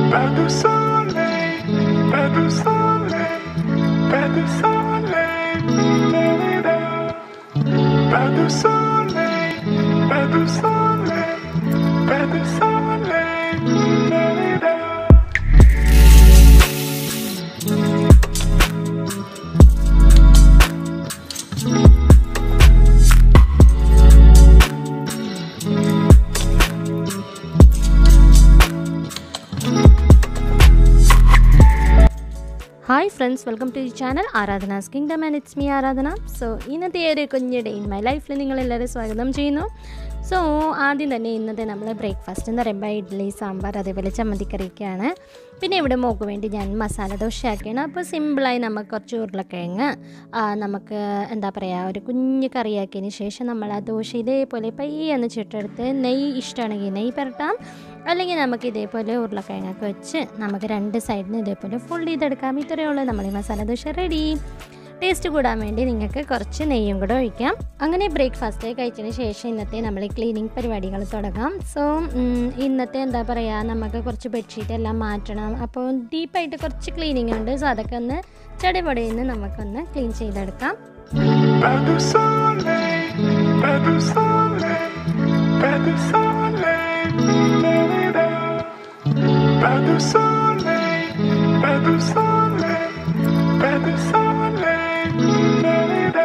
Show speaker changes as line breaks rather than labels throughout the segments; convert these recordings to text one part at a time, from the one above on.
Pas de soleil, pas de soleil, pas de soleil. da-da-da. Pas de soleil, pas de soleil, pas de soleil. da-da-da.
Hi friends welcome to ഈ channel Aradhana's kingdom and it's me Aradhana so ഇന്നത്തെ ഒരു കുഞ്ഞ് day in my ലൈഫിൽ നിങ്ങളെല്ലാവരും സ്വാഗതം ചെയ്യുന്നു so ആദ്യം തന്നെ ഇന്നത്തെ നമ്മൾ ബ്രേക്ക്ഫാസ്റ്റ് എന്ന് പറയുമ്പോൾ ഇഡ്ഡലി സാമ്പാർ അതേപോലെ ചമ്മന്തിക്കറിയൊക്കെയാണ് പിന്നെ ഇവിടെ മോക്ക് വേണ്ടി ഞാൻ മസാല ദോശയാക്കിയാണ് അപ്പോൾ സിമ്പിളായി നമുക്ക് കുറച്ച് ഉരുളക്കിഴങ്ങ് ആ, നമുക്ക് എന്താ പറയുക ഒരു കുഞ്ഞ് കറിയാക്കിയതിന് ശേഷം നമ്മൾ ആ ദോശ ഇതേപോലെ പയ്യൊന്ന് ചുട്ടെടുത്ത് നെയ്യ് ഇഷ്ടമാണെങ്കിൽ നെയ്യ് പുരട്ടാം അല്ലെങ്കിൽ നമുക്ക് ഇതേപോലെ ഉരുളക്കിഴങ്ങൊക്കെ വെച്ച് നമുക്ക് രണ്ട് സൈഡിന് ഇതേപോലെ ഫുൾ ചെയ്തെടുക്കാം ഇത്രയേ ഉള്ളൂ നമ്മൾ ഈ മസാല ദോശ റെഡി ടേസ്റ്റ് കൂടാൻ വേണ്ടി നിങ്ങൾക്ക് കുറച്ച് നെയ്യും കൂടെ ഒഴിക്കാം അങ്ങനെ ബ്രേക്ക്ഫാസ്റ്റ് കഴിച്ചതിന് ശേഷം ഇന്നത്തെ നമ്മൾ ക്ലീനിങ് പരിപാടികൾ തുടങ്ങാം സോ ഇന്നത്തെ എന്താ പറയുക നമുക്ക് കുറച്ച് ബെഡ്ഷീറ്റ് എല്ലാം മാറ്റണം അപ്പോൾ ഡീപ്പായിട്ട് കുറച്ച് ക്ലീനിങ് ഉണ്ട് സോ അതൊക്കെ ഒന്ന് ചടിപൊടിയിൽ നിന്ന് നമുക്കൊന്ന് ക്ലീൻ ചെയ്തെടുക്കാം
Pas de soleil, pas de soleil, pas de soleil. da-da-da. Pas de soleil, pas de soleil, pas de soleil. da-da-da.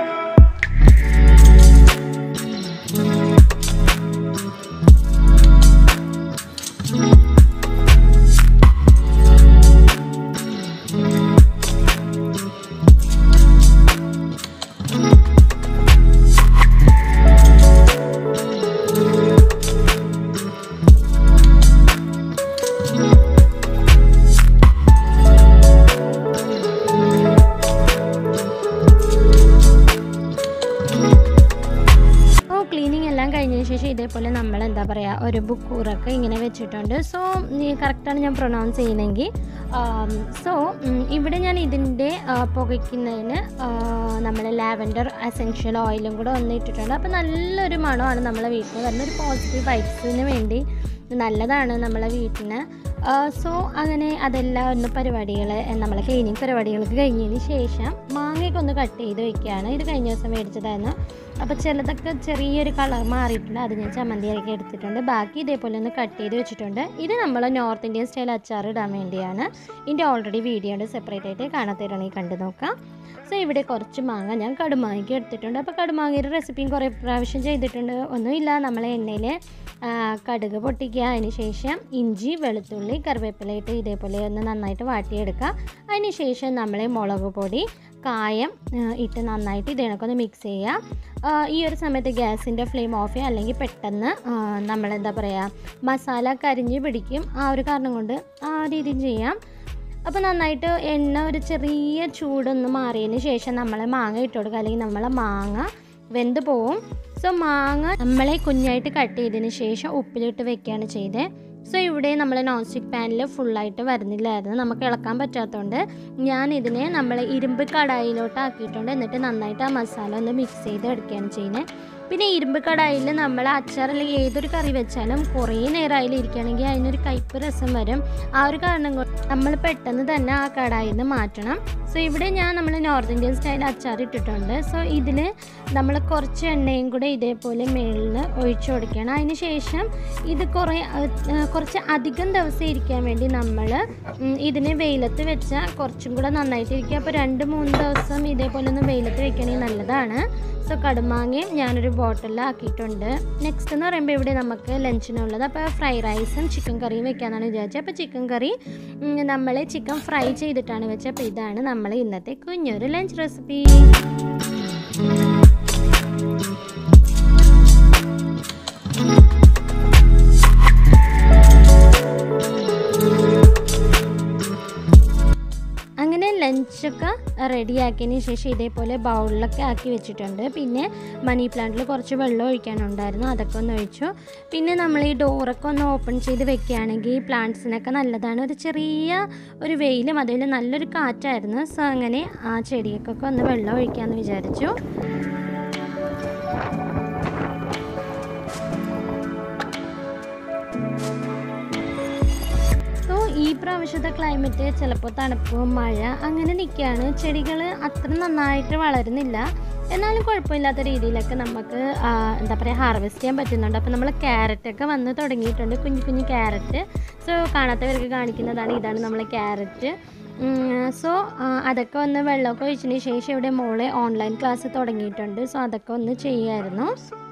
അപ്പോൾ ക്ലീനിങ് എല്ലാം കഴിഞ്ഞതിന് ശേഷം ഇതേപോലെ നമ്മൾ എന്താ പറയുക ഒരു ബുക്കൂറൊക്കെ ഇങ്ങനെ വെച്ചിട്ടുണ്ട് സോ കറക്റ്റാണ് ഞാൻ പ്രൊനൗൺസ് ചെയ്യുന്നെങ്കിൽ സോ ഇവിടെ ഞാൻ ഇതിൻ്റെ പുകയ്ക്കുന്നതിന് നമ്മൾ ലാവൻഡർ അസെൻഷ്യൽ ഓയിലും കൂടെ ഒന്ന് ഇട്ടിട്ടുണ്ട് അപ്പോൾ നല്ലൊരു മണമാണ് നമ്മളെ വീട്ടിൽ വരുന്ന ഒരു പോസിറ്റീവ് വൈബ്സിന് വേണ്ടി നല്ലതാണ് നമ്മളെ വീട്ടിന് സോ അങ്ങനെ അതെല്ലാം ഒന്ന് പരിപാടികൾ നമ്മളെ ക്ലീനിങ് പരിപാടികൾക്ക് കഴിഞ്ഞതിന് ശേഷം മാങ്ങയൊക്കെ ഒന്ന് കട്ട് ചെയ്ത് വയ്ക്കുകയാണ് ഇത് കഴിഞ്ഞ ദിവസം മേടിച്ചതായിരുന്നു അപ്പോൾ ചിലതൊക്കെ ചെറിയൊരു കളർ മാറിയിട്ടുണ്ട് അത് ഞാൻ ചമ്മന്തിയാക്കി എടുത്തിട്ടുണ്ട് ബാക്കി ഇതേപോലെ ഒന്ന് കട്ട് ചെയ്ത് വെച്ചിട്ടുണ്ട് ഇത് നമ്മൾ നോർത്ത് ഇന്ത്യൻ സ്റ്റൈൽ അച്ചാർ ഇടാൻ വേണ്ടിയാണ് ഇതിൻ്റെ ഓൾറെഡി വീഡിയോ ഉണ്ട് സെപ്പറേറ്റ് ആയിട്ട് കാണാത്തവരാണെങ്കിൽ കണ്ടു നോക്കാം സോ ഇവിടെ കുറച്ച് മാങ്ങ ഞാൻ കടുമാങ്ങയ്ക്ക് എടുത്തിട്ടുണ്ട് അപ്പോൾ കടുമാങ്ങയുടെ റെസിപ്പിയും കുറേ പ്രാവശ്യം ചെയ്തിട്ടുണ്ട് ഒന്നുമില്ല നമ്മൾ എണ്ണയിൽ കടുക് പൊട്ടിക്കുക അതിന് ശേഷം ഇഞ്ചി വെളുത്തുള്ളി കറിവേപ്പിലയിട്ട് ഇതേപോലെ ഒന്ന് നന്നായിട്ട് വാട്ടിയെടുക്കുക അതിന് ശേഷം നമ്മൾ മുളക് പൊടി കായം ആ, ഇട്ട് നന്നായിട്ട് ഇതിനൊക്കെ മിക്സ് ചെയ്യുക ആ, ഈ ഒരു സമയത്ത് ഗ്യാസിൻ്റെ ഫ്ലെയിം ഓഫ് ചെയ്യുക അല്ലെങ്കിൽ പെട്ടെന്ന് നമ്മൾ എന്താ പറയുക മസാല കരിഞ്ഞ് പിടിക്കും ആ ഒരു കാരണം കൊണ്ട് ആ രീതിയിൽ ചെയ്യാം അപ്പോൾ നന്നായിട്ട് എണ്ണ ഒരു ചെറിയ ചൂടൊന്ന് മാറിയതിന് ശേഷം നമ്മൾ മാങ്ങ ഇട്ട് കൊടുക്കുക അല്ലെങ്കിൽ നമ്മളെ മാങ്ങ വെന്ത് പോവും സോ മാങ്ങ നമ്മളെ കുഞ്ഞായിട്ട് കട്ട് ചെയ്തതിന് ശേഷം ഉപ്പിലിട്ട് വെക്കുകയാണ് ചെയ്തത് സോ ഇവിടെ നമ്മൾ നോൺ സ്റ്റിക്ക് പാനിൽ ഫുള്ളായിട്ട് വരുന്നില്ലായിരുന്നു നമുക്ക് ഇളക്കാൻ പറ്റാത്തതുകൊണ്ട് ഞാൻ ഇതിനെ നമ്മൾ ഇരുമ്പ് കടായിലോട്ട് ആക്കിയിട്ടുണ്ട് എന്നിട്ട് നന്നായിട്ട് ആ മസാല ഒന്ന് മിക്സ് ചെയ്ത് എടുക്കുകയാണ് ചെയ്യുന്നത് പിന്നെ ഇരുമ്പ് കടായിൽ നമ്മൾ അച്ചാർ അല്ലെങ്കിൽ ഏതൊരു കറി വെച്ചാലും കുറേ നേരം അതിൽ ഇരിക്കുകയാണെങ്കിൽ അതിനൊരു കയ്പ്പ് രസം വരും ആ ഒരു കാരണം കൊണ്ട് നമ്മൾ പെട്ടെന്ന് തന്നെ ആ കടായിൽ നിന്ന് മാറ്റണം സോ ഇവിടെ ഞാൻ നമ്മൾ നോർത്ത് ഇന്ത്യൻ സ്റ്റൈൽ അച്ചാർ ഇട്ടിട്ടുണ്ട് സോ ഇതിൽ നമ്മൾ കുറച്ച് എണ്ണയും കൂടെ ഇതേപോലെ മേളിൽ ഒഴിച്ചു കൊടുക്കണം അതിന് ശേഷം ഇത് കുറേ അഹ്, കുറച്ച് അധികം ദിവസം ഇരിക്കാൻ വേണ്ടി നമ്മൾ ഇതിനെ വെയിലത്ത് വെച്ചാൽ കുറച്ചും കൂടെ നന്നായിട്ട് ഇരിക്കും അപ്പോൾ രണ്ട് മൂന്ന് ദിവസം ഇതേപോലെ ഒന്ന് വെയിലത്ത് വെക്കണമെങ്കിൽ നല്ലതാണ് സോ കടുമാങ്ങയും ഞാനൊരു ബോട്ടിലിൽ ആക്കിയിട്ടുണ്ട് നെക്സ്റ്റ് എന്ന് പറയുമ്പോൾ ഇവിടെ നമുക്ക് ലഞ്ചിനുള്ളത് അപ്പോൾ ഫ്രൈ റൈസും ചിക്കൻ കറിയും വെക്കാമെന്നാണ് വിചാരിച്ചത് അപ്പോൾ ചിക്കൻ കറി നമ്മൾ ചിക്കൻ ഫ്രൈ ചെയ്തിട്ടാണ് വെച്ചത് അപ്പോൾ ഇതാണ് നമ്മൾ ഇന്നത്തെ കുഞ്ഞൊരു ലഞ്ച് റെസിപ്പി അങ്ങനെ ലഞ്ചൊക്കെ റെഡിയാക്കിയതിന് ശേഷം ഇതേപോലെ ബൗളിലൊക്കെ ആക്കി വെച്ചിട്ടുണ്ട് പിന്നെ മണി പ്ലാന്റിൽ കുറച്ച് വെള്ളം ഒഴിക്കാനുണ്ടായിരുന്നു അതൊക്കെ ഒന്ന് ഒഴിച്ചു പിന്നെ നമ്മൾ ഈ ഡോറൊക്കെ ഒന്ന് ഓപ്പൺ ചെയ്ത് വെക്കുകയാണെങ്കിൽ പ്ലാന്റ്സിനൊക്കെ നല്ലതാണ് ഒരു ചെറിയ ഒരു വെയിലും അതുപോലെ നല്ലൊരു കാറ്റായിരുന്നു സോ അങ്ങനെ ആ ചെടിയൊക്കെ ഒന്ന് വെള്ളം ഒഴിക്കാമെന്ന് വിചാരിച്ചു സോ ഈ ഇപ്രാവശ്യത്തെ ക്ലൈമറ്റ് ചിലപ്പോൾ തണുപ്പ് മഴ അങ്ങനെ നിൽക്കുകയാണ് ചെടികൾ അത്ര നന്നായിട്ട് വളരുന്നില്ല എന്നാലും കുഴപ്പമില്ലാത്ത രീതിയിലൊക്കെ നമുക്ക് ആ, എന്താ പറയുക ഹാർവെസ്റ്റ് ചെയ്യാൻ പറ്റുന്നുണ്ട് അപ്പോൾ നമ്മൾ ക്യാരറ്റൊക്കെ വന്ന് തുടങ്ങിയിട്ടുണ്ട് കുഞ്ഞു കുഞ്ഞു ക്യാരറ്റ് സോ കാണാത്തവർക്ക് കാണിക്കുന്നതാണ് ഇതാണ് നമ്മളെ ക്യാരറ്റ് സോ അതൊക്കെ ഒന്ന് വെള്ളമൊക്കെ ഒഴിച്ചതിന് ശേഷം ഇവിടെ മോളെ ഓൺലൈൻ ക്ലാസ് തുടങ്ങിയിട്ടുണ്ട് സോ അതൊക്കെ ഒന്ന് ചെയ്യായിരുന്നു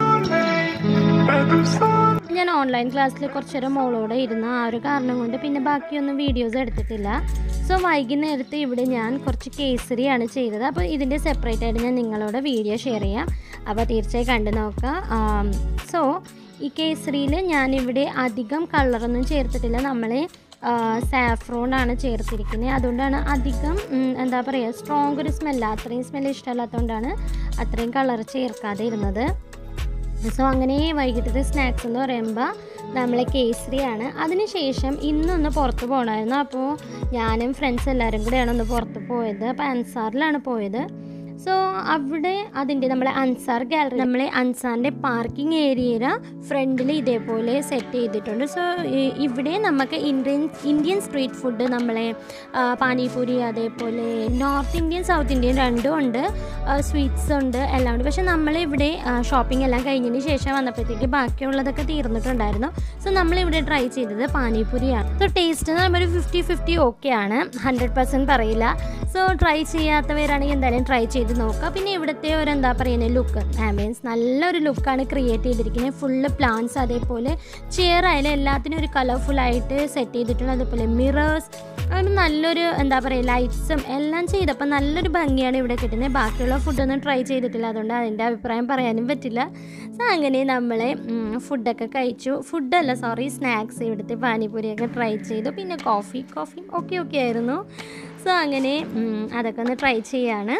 Pas de soleil.
ഞാൻ ഓൺലൈൻ ക്ലാസ്സിൽ കുറച്ച് നേരം മോളോടെ ഇരുന്ന ആ ഒരു കാരണം കൊണ്ട് പിന്നെ ബാക്കിയൊന്നും വീഡിയോസ് എടുത്തിട്ടില്ല സോ വൈകുന്നേരത്ത് ഇവിടെ ഞാൻ കുറച്ച് കേസരിയാണ് ചെയ്തത് അപ്പോൾ ഇതിൻ്റെ സെപ്പറേറ്റ് ആയിട്ട് ഞാൻ നിങ്ങളോട് വീഡിയോ ഷെയർ ചെയ്യാം അപ്പോൾ തീർച്ചയായും കണ്ടു നോക്കാം സോ ഈ കേസരിയിൽ ഞാനിവിടെ അധികം കളറൊന്നും ചേർത്തിട്ടില്ല നമ്മൾ സാഫ്രോൺ ആണ് ചേർത്തിരിക്കുന്നത് അതുകൊണ്ടാണ് അധികം ഉം, എന്താ പറയുക സ്ട്രോങ് ഒരു സ്മെല്ല അത്രയും സ്മെല്ല് ഇഷ്ടമല്ലാത്തതുകൊണ്ടാണ് അത്രയും കളർ ചേർക്കാതെ ഇരുന്നത് സോ അങ്ങനെ വൈകിട്ടത്തെ സ്നാക്സ് എന്ന് പറയുമ്പോൾ നമ്മളെ കേസരിയാണ് അതിനുശേഷം ഇന്നൊന്ന് പുറത്ത് പോകണമായിരുന്നു അപ്പോൾ ഞാനും ഫ്രണ്ട്സ് എല്ലാവരും കൂടെയാണ് ഒന്ന് പുറത്ത് പോയത് അപ്പോൾ അൻസാറിലാണ് പോയത് സോ അവിടെ അതിൻ്റെ നമ്മളെ അൻസാർ ഗാലറി നമ്മളെ അൻസാറിൻ്റെ പാർക്കിംഗ് ഏരിയ ഫ്രണ്ടിൽ ഇതേപോലെ സെറ്റ് ചെയ്തിട്ടുണ്ട് സോ ഇവിടെ നമുക്ക് ഇന്ത്യൻ ഇന്ത്യൻ സ്ട്രീറ്റ് ഫുഡ് നമ്മളെ ആ, പാനിപൂരി അതേപോലെ നോർത്ത് ഇന്ത്യൻ സൗത്ത് ഇന്ത്യൻ രണ്ടും ഉണ്ട് സ്വീറ്റ്സ് ഉണ്ട് എല്ലാം ഉണ്ട് പക്ഷെ നമ്മളിവിടെ ഷോപ്പിംഗ് എല്ലാം കഴിഞ്ഞതിന് ശേഷം വന്നപ്പോഴത്തേക്ക് ബാക്കിയുള്ളതൊക്കെ തീർന്നിട്ടുണ്ടായിരുന്നു സോ നമ്മളിവിടെ ട്രൈ ചെയ്തത് പാനിപൂരിയാണ് സോ ടേസ്റ്റ് എന്ന് പറയുമ്പോൾ ഒരു ഫിഫ്റ്റി ഫിഫ്റ്റി ഓക്കെ ആണ് ഹൺഡ്രഡ് പെർസെൻറ്റ് പറയില്ല സോ ട്രൈ ചെയ്യാത്തവരാണെങ്കിൽ എന്തായാലും ട്രൈ ചെയ്ത് നോക്കുക പിന്നെ ഇവിടുത്തെ ഒരു എന്താ പറയുന്നത് ലുക്ക് ആംബിയൻസ് നല്ലൊരു ലുക്കാണ് ക്രിയേറ്റ് ചെയ്തിരിക്കുന്നത് ഫുള്ള് പ്ലാന്റ്സ് അതേപോലെ ചെയർ ആയാലും എല്ലാത്തിനും ഒരു കളർഫുൾ ആയിട്ട് സെറ്റ് ചെയ്തിട്ടുണ്ട് അതേപോലെ മിറേഴ്സ് അങ്ങനെ നല്ലൊരു എന്താ പറയുക ലൈറ്റ്സും എല്ലാം ചെയ്തപ്പോൾ നല്ലൊരു ഭംഗിയാണ് ഇവിടെ കിട്ടുന്നത് ബാക്കിയുള്ള ഫുഡൊന്നും ട്രൈ ചെയ്തിട്ടില്ല അതുകൊണ്ട് അതിൻ്റെ അഭിപ്രായം പറയാനും പറ്റില്ല സോ അങ്ങനെ നമ്മളെ ഫുഡൊക്കെ കഴിച്ചു ഫുഡല്ല സോറി സ്നാക്സ് ഇവിടുത്തെ പാനിപൂരിയൊക്കെ ട്രൈ ചെയ്തു പിന്നെ കോഫി കോഫി ഓക്കെ ഓക്കെ ആയിരുന്നു സോ അങ്ങനെ ഉം, അതൊക്കെ ഒന്ന് ട്രൈ ചെയ്യാണ്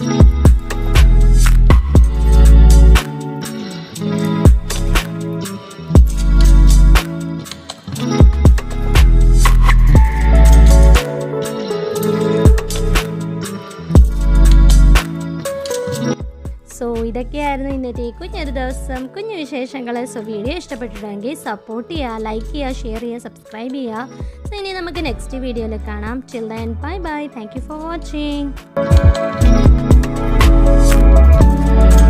സോ ഇതൊക്കെയായിരുന്നു ഇന്നത്തെ കുഞ്ഞൊരു ദിവസം കുഞ്ഞു വിശേഷങ്ങൾ സോ വീഡിയോ ഇഷ്ടപ്പെട്ടിട്ടുണ്ടെങ്കിൽ സപ്പോർട്ട് ചെയ്യുക ലൈക്ക് ചെയ്യുക ഷെയർ ചെയ്യുക സബ്സ്ക്രൈബ് ചെയ്യുക സോ ഇനി നമുക്ക് നെക്സ്റ്റ് വീഡിയോയിൽ കാണാം chill then bye bye thank you for watching